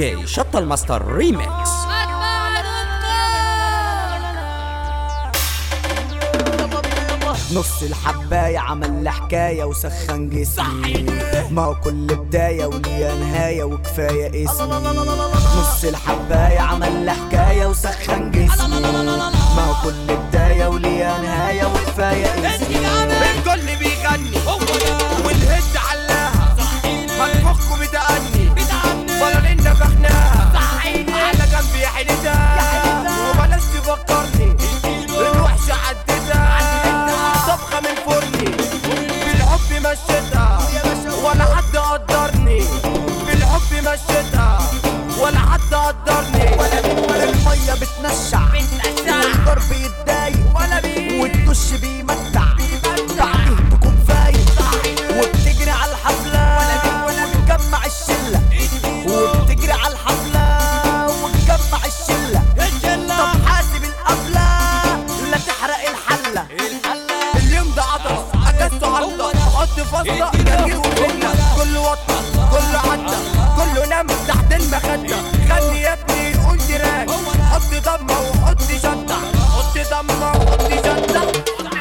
جي شط الماستر ريميكس نص الحباية عمل لي حكاية وسخن جسمي ما هو كل بداية وليها نهاية وكفاية اسمي نص الحباية عمل لي حكاية وسخن جسمي ما هو كل بداية وليها نهاية وكفاية اسمي الكل بيغني والهد علاها هنفخه بتأني ولا انك اخناها على جنب يا حيلتها وبلاش تفكرني الوحشة عدتها طبخة من فرني بالحب مشيتها ولا حد قدرني بالحب مشيتها ولا حد قدرني المية بتنشع والضرب يتضايق والدش بيمتع بعديه تكون فايق وبتجري على الحفلة وتجمع الشلة وبتجري على الحفلة وتجمع الشلة طب حاسب القفلة لا تحرق الحلة اليوم ده عطس اكلته عطس حط فصلة جميل وفنة كل وطة كل عدة كله نام تحت المخدة خلي يا ابني قول جيران حط ضمة وحط شطة حط ضمة وحط شطة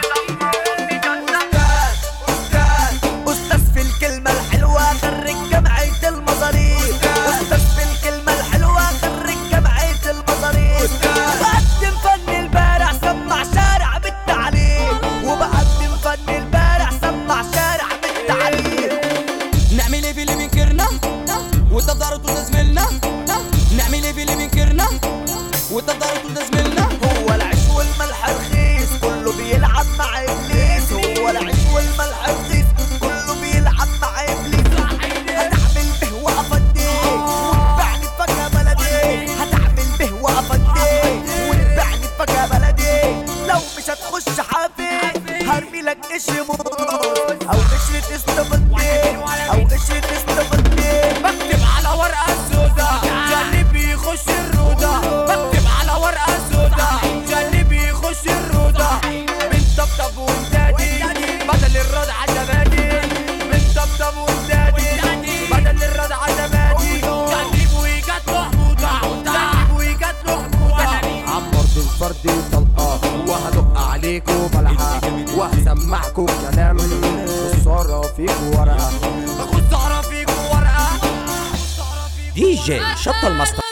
أستاذ في الكلمة الحلوة خرج جمعية المصاريف أستاذ في الكلمة الحلوة خرج جمعية المصاريف بقدم فن البارع سمع شارع بالتعليم وبقدم فن البارع سمع شارع بالتعليم نعمل ايه في اللي بينكرنا وتفضلوا تزميلنا نعمل ايه في اللي بينكرنا وتفضلوا تزميلنا هو العيش والملح رخيص كله بيلعب مع ابليس هو العيش والملح رخيص كله بيلعب مع ابليس هتعمل به وافديه وتبعني فجأة بلدي هتعمل به وافديه وتبعني فجأة بلدي لو مش هتخش حافي هرمي لك قشر موز او قشرة استفدي او قشرة استفدي بكتب على ورقة سودا جنبي يخش الرودة بكتب على ورقة سودا جنبي يخش الرودة من طبطب وندادي بدل الردعة زبادي من طبطب وندادي بدل الردعة زبادي جنب ويجات له حموضة جنب ويجات له حموضة عمر بالفرد طلقة وهدق عليكوا بلحة وهسمعكوا كلام خسارة فيكوا ورقة خسارة فيكوا ورقة دي جي شط الماستر